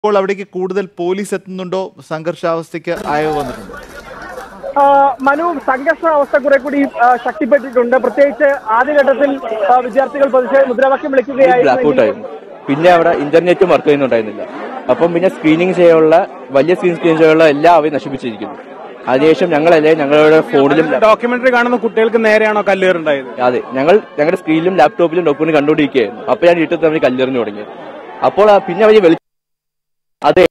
ഇപ്പോൾ അവിടേക്ക് കൂടുതൽ പോലീസ് എത്തുന്നുണ്ടോ സംഘർഷാവസ്ഥയ്ക്ക് അയവ് വന്നിട്ടുണ്ടോ ആ, മനു സംഘർഷാവസ്ഥ കുറെ കൂടി ആ, ശക്തിപ്പെട്ടിട്ടുണ്ട് പ്രത്യേകിച്ച് ആദ്യഘട്ടത്തിൽ ആ, വിദ്യാർത്ഥികൾ പ്രതിഷേധ മുദ്രാവാക്യം ബ്ലാക്ക് ഔട്ട് വിളിക്കുകയായിരുന്നു ആയിരുന്നു പിന്നെ അവിടെ ഇന്റർനെറ്റും വർക്ക് ചെയ്യുന്നുണ്ടായിരുന്നില്ല അപ്പം പിന്നെ സ്ക്രീനിങ് ചെയ്യാനുള്ള വലിയ സ്ക്രീൻ സ്ക്രീൻ ചെയ്യാനുള്ള എല്ലാം അവർ നശിപ്പിച്ചിരിക്കുന്നു അതിനുശേഷം ഞങ്ങളല്ലേ ഞങ്ങളുടെ ഫോണിലും ഡോക്യുമെന്ററി കാണുന്ന കുട്ടികൾക്ക് നേരെയാണോ കല്ലേറുണ്ടായത് അതെ ഞങ്ങൾ ഞങ്ങളുടെ സ്ക്രീനിലും ലാപ്ടോപ്പിലും ഡോക്യുമെന്റ് കണ്ടുകൊണ്ടിരിക്കുകയായിരുന്നു അപ്പൊ ഞാൻ ഇട്ടത്ത് അവർ കല്ലെറിഞ്ഞു തുടങ്ങി അപ്പോൾ ആ പിന്നെ അവർ വെളി അതെ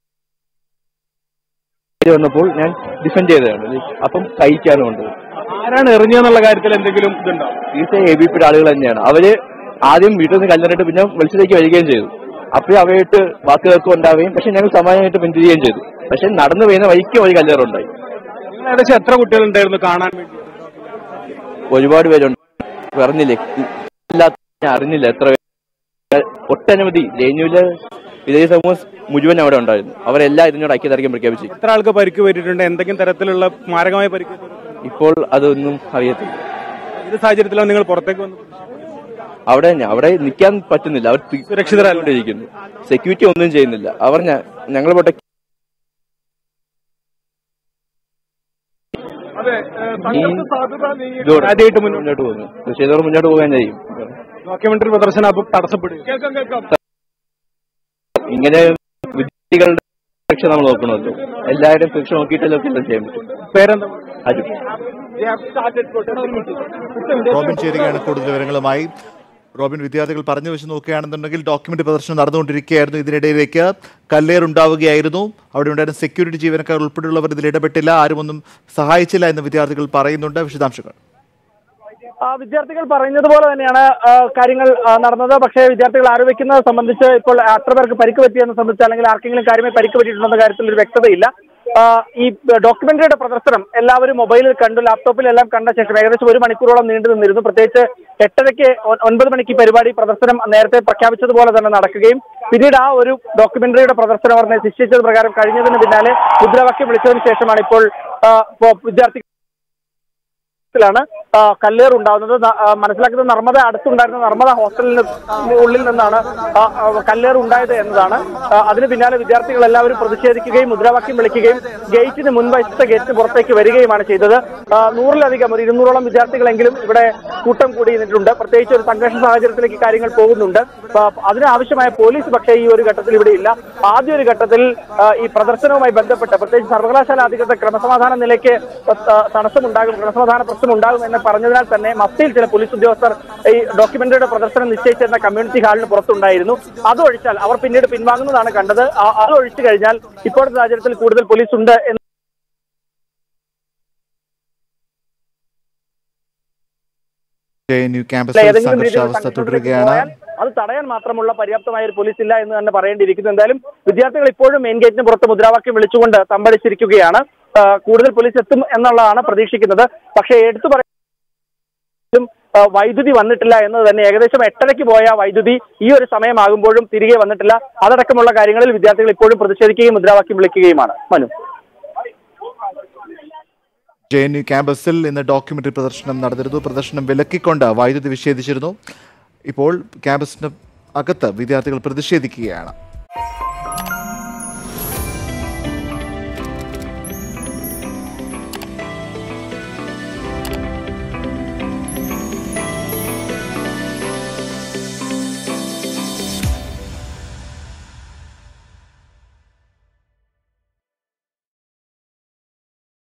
വന്നപ്പോൾ ഞാൻ ഡിഫെൻഡ് ചെയ്തതാണ് അപ്പം കഴിക്കാനും ഉണ്ട് ആരാണ് എറിഞ്ഞെന്നുള്ള കാര്യത്തിൽ എന്തെങ്കിലും ഇതുണ്ടോ തീർച്ചയായും എ ബി പിയുടെ ആളുകൾ തന്നെയാണ് അവര് ആദ്യം വീട്ടിൽ നിന്ന് കല്ലെറിഞ്ഞിട്ട് പിന്നെ വെളിച്ചത്തേക്ക് വരികയും ചെയ്തു അപ്പോഴും അവയായിട്ട് വാക്കുകൾക്ക് ഉണ്ടാവുകയും പക്ഷെ ഞങ്ങൾ സമാനമായിട്ട് പിന്തിരിയുകയും ചെയ്തു പക്ഷെ നടന്നു വരുന്ന വഴിക്ക് ഒരു കല്ലേറുണ്ടായി നിങ്ങൾ ഏകദേശം എത്ര കുട്ടികളുണ്ടായിരുന്നു കാണാൻ വേണ്ടി ഒരുപാട് പേരുണ്ട് പറഞ്ഞില്ലേ ഇല്ലാത്ത ഞാൻ അറിഞ്ഞില്ല എത്ര പേര് ഒട്ടനവധി ജെന്യൂല് വിദേശ സമൂഹം മുഴുവൻ അവിടെ ഉണ്ടായിരുന്നു അവരെല്ലാം ഇതിനോട് ഐക്യദാർഢ്യം പ്രഖ്യാപിച്ചു എത്ര ആൾക്ക് പരിക്ക് പറ്റിയിട്ടുണ്ട് എന്തെങ്കിലും തരത്തിലുള്ള മാരകമായ പരിക്ക് ഇപ്പോൾ അതൊന്നും അറിയത്തില്ല ഇത് സാഹചര്യത്തിലാണ് നിങ്ങൾ പുറത്തേക്ക് വന്നത് അവിടെ ഞ- അവിടെ നിൽക്കാൻ പറ്റുന്നില്ല അവർ സുരക്ഷിതരല്ല. സെക്യൂരിറ്റി ഒന്നും ചെയ്യുന്നില്ല അവർ ഞ- ഞങ്ങൾ പ്രൊട്ടക്ട് ആദ്യമായിട്ട് മുന്നോട്ട് മുന്നോട്ട് പോകുന്നു തീർച്ചയായിട്ടും മുന്നോട്ട് പോകാൻ കഴിയും ഡോക്യുമെന്ററി പ്രദർശനം അപ്പൊ തടസ്സപ്പെടും കേൾക്കാം കേൾക്കാം ഇങ്ങനെ വിദ്യാർത്ഥികളുടെ സുരക്ഷ നമ്മൾ നോക്കണമല്ലോ എല്ലാവരുടെയും സുരക്ഷ നോക്കിയിട്ടല്ലോ എല്ലാം ചെയ്യാൻ പറ്റും പേരെന്താ അത് റോബിൻ ചേരുകയാണ് കൂടുതൽ വിവരങ്ങളുമായി റോബിൻ വിദ്യാർത്ഥികൾ പറഞ്ഞു വെച്ച് നോക്കുകയാണെന്നുണ്ടെങ്കിൽ ഡോക്യുമെന്റ് പ്രദർശനം നടന്നുകൊണ്ടിരിക്കുകയായിരുന്നു ഇതിനിടയിലേക്ക് കല്ലേറുണ്ടാവുകയായിരുന്നു അവിടെ ഉണ്ടായിരുന്ന സെക്യൂരിറ്റി ജീവനക്കാർ ഉൾപ്പെടെയുള്ളവർ ഇതിൽ ഇടപെട്ടില്ല ആരും ഒന്നും സഹായിച്ചില്ല എന്ന് വിദ്യാർത്ഥികൾ പറയുന്നുണ്ട് വിശദാംശങ്ങൾ ആ, വിദ്യാർത്ഥികൾ പറയുന്നത് പോലെ തന്നെയാണ് ആ, കാര്യങ്ങൾ ആ, നടന്നത് പക്ഷേ വിദ്യാർത്ഥികൾ ആരോപിക്കുന്നത് സംബന്ധിച്ച് ഇപ്പോൾ എത്ര പേർക്ക് പരിക്ക് പറ്റിയെന്ന് സംബന്ധിച്ച് അല്ലെങ്കിൽ ആർക്കെങ്കിലും കാര്യമായി പരിക്ക് പറ്റിയിട്ടുണ്ടെന്ന കാര്യത്തിൽ ഒരു വ്യക്തതയില്ല ആ, ഈ ഡോക്യുമെന്ററിയുടെ പ്രദർശനം എല്ലാവരും മൊബൈലിൽ കണ്ടു ലാപ്ടോപ്പിലെല്ലാം കണ്ട ശേഷം ഏകദേശം ഒരു മണിക്കൂറോളം നീണ്ടു നിന്നിരുന്നു പ്രത്യേകിച്ച് എട്ടരയ്ക്ക് ഒ- ഒൻപത് മണിക്ക് ഈ പരിപാടി പ്രദർശനം നേരത്തെ പ്രഖ്യാപിച്ചതുപോലെ തന്നെ നടക്കുകയും പിന്നീട് ആ ഒരു ഡോക്യുമെന്ററിയുടെ പ്രദർശനം അവർ നിശ്ചയിച്ചത് പ്രകാരം കഴിഞ്ഞതിന് പിന്നാലെ മുദ്രാവാക്യം വിളിച്ചതിന് ശേഷമാണ് ഇപ്പോൾ ആ, ഇപ്പോൾ വിദ്യാർത്ഥി ാണ് കല്ലേർ ഉണ്ടാകുന്നത് ന- ആ, മനസ്സിലാക്കുന്നത് നർമ്മദ അടുത്തുണ്ടായിരുന്ന നർമ്മദ ഹോസ്റ്റലിന് ഉള്ളിൽ നിന്നാണ് ആ, ആ, കല്ലേർ ഉണ്ടായത് എന്നതാണ് ആ, അതിന് പിന്നാലെ വിദ്യാർത്ഥികൾ എല്ലാവരും പ്രതിഷേധിക്കുകയും മുദ്രാവാക്യം വിളിക്കുകയും ഗേറ്റിന് മുൻവശത്തെ ഗേറ്റിന് പുറത്തേക്ക് വരികയുമാണ് ചെയ്തത് ആ, നൂറിലധികം ഒരു ഇരുന്നൂറോളം വിദ്യാർത്ഥികളെങ്കിലും ഇവിടെ കൂട്ടം കൂടി നിന്നിട്ടുണ്ട് പ്രത്യേകിച്ച് ഒരു സംഘർഷ സാഹചര്യത്തിലേക്ക് കാര്യങ്ങൾ പോകുന്നുണ്ട് ആ, അതിനാവശ്യമായ പോലീസ് പക്ഷേ ഈ ഒരു ഘട്ടത്തിൽ ഇവിടെ ഇല്ല ആദ്യ ഒരു ഘട്ടത്തിൽ ആ, ഈ പ്രദർശനവുമായി ബന്ധപ്പെട്ട് പ്രത്യേകിച്ച് സർവകലാശാല അധികൃതർ ക്രമസമാധാന നിലയ്ക്ക് ആ, തടസ്സമുണ്ടാകും ക്രമസമാധാന പ്രശ്നം ഉണ്ടാകും എന്ന് പറഞ്ഞതിനാൽ തന്നെ മഫ്തിയിൽ ചില പോലീസ് ഉദ്യോഗസ്ഥർ ഈ ഡോക്യുമെന്ററിയുടെ പ്രദർശനം നിശ്ചയിച്ചിരുന്ന കമ്മ്യൂണിറ്റി ഹാളിന് പുറത്തുണ്ടായിരുന്നു അതൊഴിച്ചാൽ അവർ പിന്നീട് പിൻവാങ്ങുന്നതാണ് കണ്ടത് ആ- അതൊഴിച്ചു കഴിഞ്ഞാൽ ഇപ്പോഴത്തെ സാഹചര്യത്തിൽ കൂടുതൽ പോലീസ് ഉണ്ട് എന്ന് ജെ എൻ യു ക്യാമ്പസിൽ ഏതെങ്കിലും രീതിയിൽ സംഘർഷാവസ്ഥ സംഘർഷത്തിലേക്ക് തുടരുകയാണ് പോയാൽ അത് തടയാൻ മാത്രമുള്ള പര്യാപ്തമായ ഒരു പോലീസ് ഇല്ല എന്ന് തന്നെ പറയേണ്ടിയിരിക്കുന്നു എന്തായാലും വിദ്യാർത്ഥികൾ ഇപ്പോഴും മെയിൻ ഗേറ്റിന് പുറത്ത് മുദ്രാവാക്യം വിളിച്ചുകൊണ്ട് തമ്പടിച്ചിരിക്കുകയാണ് ആ, കൂടുതൽ പോലീസ് എത്തും എന്നുള്ളതാണ് പ്രതീക്ഷിക്കുന്നത് പക്ഷേ എടുത്തു പറയാൻ ആ, വൈദ്യുതി വന്നിട്ടില്ല എന്നത് തന്നെ ഏകദേശം എട്ടരയ്ക്ക് പോയ വൈദ്യുതി ഈ ഒരു സമയമാകുമ്പോഴും തിരികെ വന്നിട്ടില്ല അതടക്കമുള്ള കാര്യങ്ങളിൽ വിദ്യാർത്ഥികൾ ഇപ്പോഴും പ്രതിഷേധിക്കുകയും മുദ്രാവാക്യം വിളിക്കുകയുമാണ് മനു ജെ എൻ യു ക്യാമ്പസിൽ ഇന്ന് ഡോക്യുമെന്ററി പ്രദർശനം നടന്നിരുന്നു പ്രദർശനം വിലക്കിക്കൊണ്ട് വൈദ്യുതി വിച്ഛേദിച്ചിരുന്നു ഇപ്പോൾ ക്യാമ്പസിന് അകത്ത് വിദ്യാർത്ഥികൾ പ്രതിഷേധിക്കുകയാണ്